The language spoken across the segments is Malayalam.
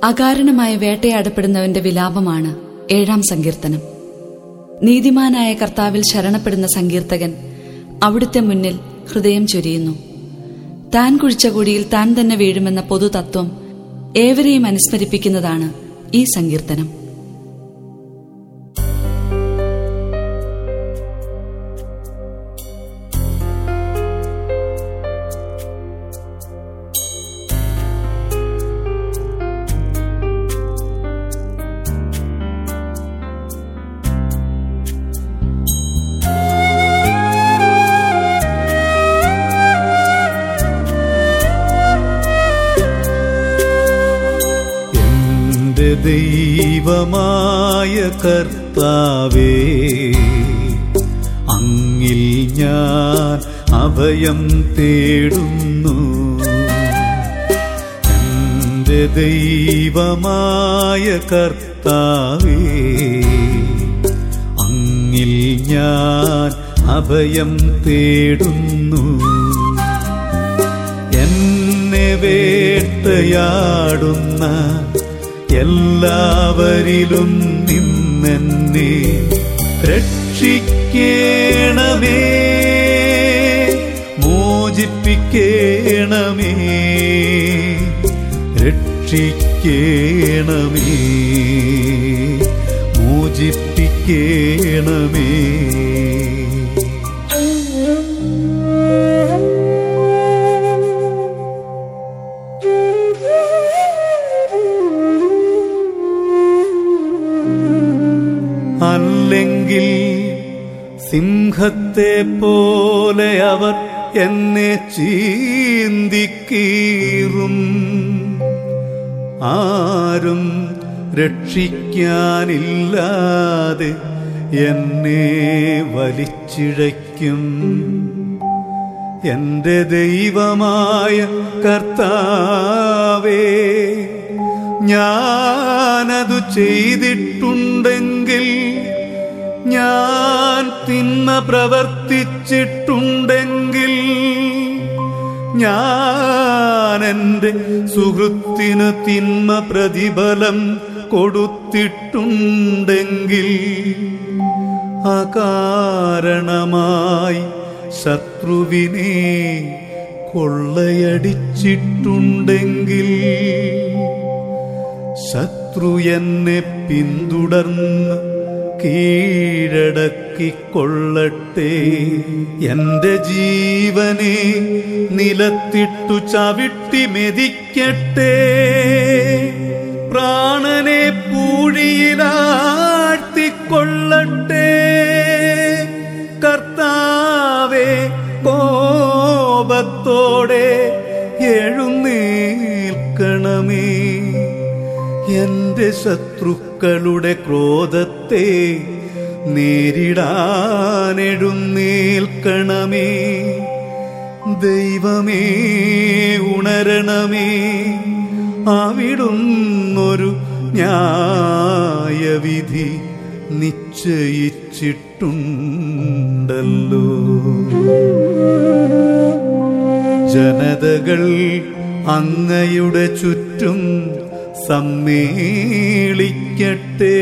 അകാരണമായ വേട്ടയാടപ്പെടുന്നവന്റെ വിലാപമാണ് ഏഴാം സങ്കീർത്തനം നീതിമാനായ കർത്താവിൽ ശരണപ്പെടുന്ന സങ്കീർത്തകൻ അവിടുത്തെ മുന്നിൽ ഹൃദയം ചൊരിയുന്നു താൻ കുഴിച്ച കുഴിയിൽ താൻ തന്നെ വീഴുമെന്ന പൊതുതത്വം ഏവരെയും അനുസ്മരിപ്പിക്കുന്നതാണ് ഈ സങ്കീർത്തനം എന്റെ ദൈവമായ കർത്താവേ അങ്ങിൽ ഞാൻ അഭയം തേടുന്നു എന്റെ ദൈവമായ കർത്താവേ അങ്ങിൽ ഞാൻ അഭയം തേടുന്നു എന്നെ വേട്ടയാടുന്ന എല്ലാവരിലും നിന്നെന്നെ രക്ഷിക്കേണമേ മോചിപ്പിക്കേണമേ രക്ഷിക്കേണമേ മോചിപ്പിക്കേണമേ അല്ലെങ്കിൽ സിംഹത്തെ പോലെ അവർ എന്നെ ചീന്തിക്കീറും ആരും രക്ഷിക്കാനില്ലാതെ എന്നെ വലിച്ചിഴയ്ക്കും എന്റെ ദൈവമായ കർത്താവേ ഞാനതു ചെയ്തിട്ടുണ്ടെങ്കിൽ ഞാൻ തിന്മ പ്രവർത്തിച്ചിട്ടുണ്ടെങ്കിൽ ഞാൻ എൻ്റെ സുഹൃത്തിന് തിന്മ പ്രതിഫലം കൊടുത്തിട്ടുണ്ടെങ്കിൽ അകാരണമായി ശത്രുവിനെ കൊള്ളയടിച്ചിട്ടുണ്ടെങ്കിൽ ശത്രു എന്നെ പിന്തുടർന്ന് കീഴടക്കിക്കൊള്ളട്ടെ എന്റെ ജീവനെ നിലത്തിട്ടു ചവിട്ടി മെതിക്കട്ടെ പ്രാണനെ പൂഴിയിലാഴ്ത്തിക്കൊള്ളട്ടെ കർത്താവെ കോപത്തോടെ എഴുന്നേൽക്കണമേ എന്റെ ശത്രുക്കളുടെ ക്രോധത്തെ നേരിടാനെഴുന്നേൽക്കണമേ ദൈവമേ ഉണരണമേ അവിടുന്നൊരു ന്യായവിധി നിശ്ചയിച്ചിട്ടുണ്ടല്ലോ ജനതകൾ അങ്ങയുടെ ചുറ്റും സമ്മേളിക്കട്ടെ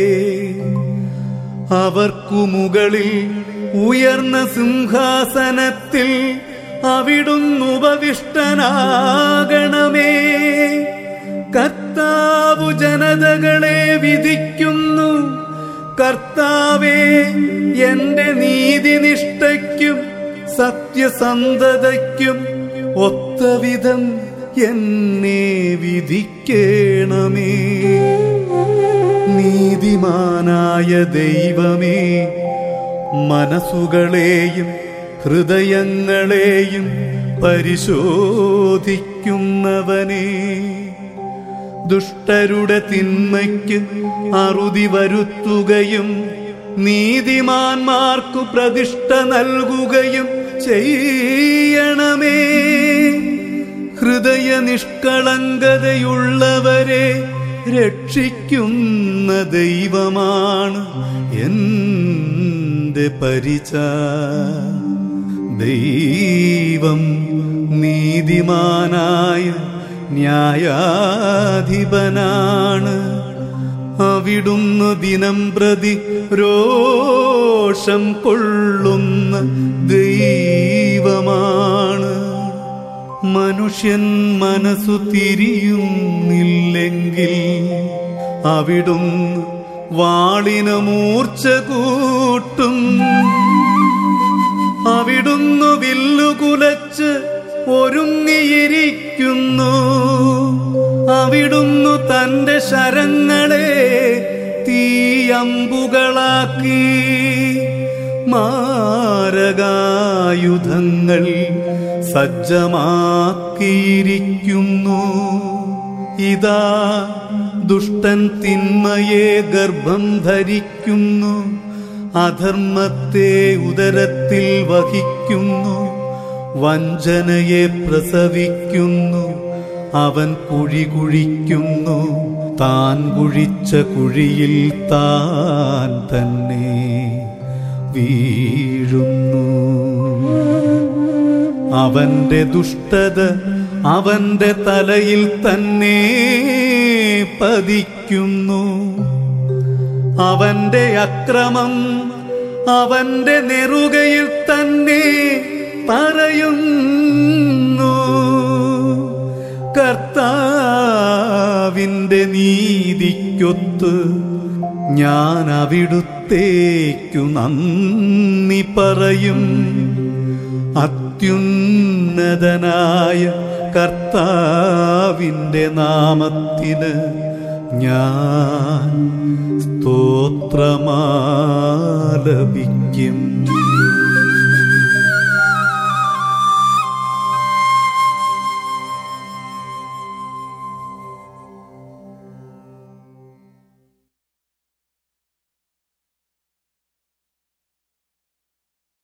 അവർക്കു മുകളിൽ ഉയർന്ന സിംഹാസനത്തിൽ അവിടുന്ന് ഉപവിഷ്ടനാകണമേ കർത്താവു ജനതകളെ വിധിക്കുന്നു കർത്താവേ എന്റെ നീതിനിഷ്ഠയ്ക്കും സത്യസന്ധതയ്ക്കും ഒത്തവിധം എന്നെ വിധിക്കേണമേ നീതിമാനായ ദൈവമേ മനസ്സുകളെയും ഹൃദയങ്ങളെയും പരിശോധിക്കുന്നവനേ ദുഷ്ടരുടെ തിന്മയ്ക്ക് അറുതി വരുത്തുകയും നീതിമാന്മാർക്കു പ്രതിഷ്ഠ നൽകുകയും ചെയ്യണമേ ഹൃദയ നിഷ്കളങ്കതയുള്ളവരെ രക്ഷിക്കുന്ന ദൈവമാണ് എന്റെ പരിച ദൈവം നീതിമാനായ ന്യായാധിപനാണ് അവിടുന്ന് ദിനം പ്രതി രോഷം കൊള്ളുന്ന ദൈവമാണ് മനുഷ്യൻ മനസ്സു തിരിയുന്നില്ലെങ്കിൽ അവിടുന്ന് വാളിന് മൂർച്ച കൂട്ടും അവിടുന്ന് വില്ലുകുലച്ച് ഒരുങ്ങിയിരിക്കുന്നു അവിടുന്നു തന്റെ ശരങ്ങളെ തീയമ്പുകളാക്കി മാരകായുധങ്ങൾ സജ്ജമാക്കിയിരിക്കുന്നു ഇതാ ദുഷ്ടൻ തിന്മയെ ഗർഭം ധരിക്കുന്നു അധർമ്മത്തെ ഉദരത്തിൽ വഹിക്കുന്നു വഞ്ചനയെ പ്രസവിക്കുന്നു അവൻ കുഴി കുഴിക്കുന്നു താൻ കുഴിച്ച കുഴിയിൽ താൻ തന്നെ വീഴുന്നു അവന്റെ ദുഷ്ടത അവന്റെ തലയിൽ തന്നെ പതിക്കുന്നു അവന്റെ അക്രമം അവന്റെ നെറുകയിൽ തന്നെ പറയുന്നു കർത്താവിന്റെ നീതിക്കൊത്ത് ഞാൻ അവിടുത്തേക്കു നന്ദി പറയും അത്യുന്നതനായ കർത്താവിന്റെ നാമത്തിന് ഞാൻ സ്തോത്രമാലപിക്കും